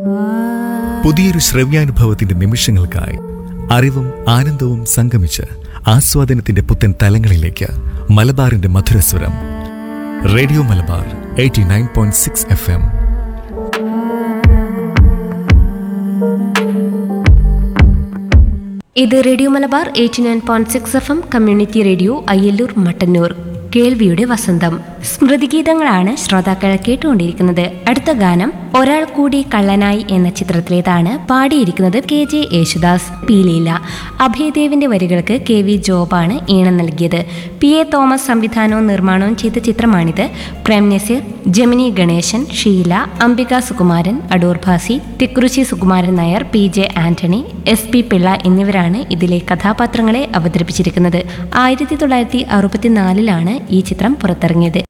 പുതിയൊരു ശ്രവ്യാനുഭവത്തിന്റെ നിമിഷങ്ങൾക്കായി അറിവും ആനന്ദവും സംഗമിച്ച് ആസ്വാദനത്തിന്റെ പുത്തൻ തലങ്ങളിലേക്ക് മലബാറിന്റെ മധുരസ്വരം radio Malabar eighty nine point six F M ഇത് radio Malabar eighty nine point six F M community radio Ayyallur Mattannur കേൾവിയുടെ വസന്തം സ്മൃതിഗീതങ്ങളാണ് ശ്രോതാക്കൾ കേട്ടുകൊണ്ടിരിക്കുന്നത് അടുത്ത ഗാനം ഒരാൾ കൂടി കള്ളനായി എന്ന ചിത്രത്തിലേതാണ് പാടിയിരിക്കുന്നത് K J Yesudas P Leela അഭയദേവിന്റെ വരികൾക്ക് കെ വി ജോബാണ് ഈണം നൽകിയത് പി എ തോമസ് സംവിധാനവും നിർമ്മാണവും ചെയ്ത ചിത്രമാണിത് Prem Nazir Gemini Ganesan Sheela Ambika Sukumaran Adoor Bhasi Thikkurissy Sukumaran Nair P J Antony S P Pillai എന്നിവരാണ് ഇതിലെ കഥാപാത്രങ്ങളെ അവതരിപ്പിച്ചിരിക്കുന്നത് ആയിരത്തി തൊള്ളായിരത്തി അറുപത്തിനാലിലാണ് ഈ ചിത്രം പുറത്തിറങ്ങിയത്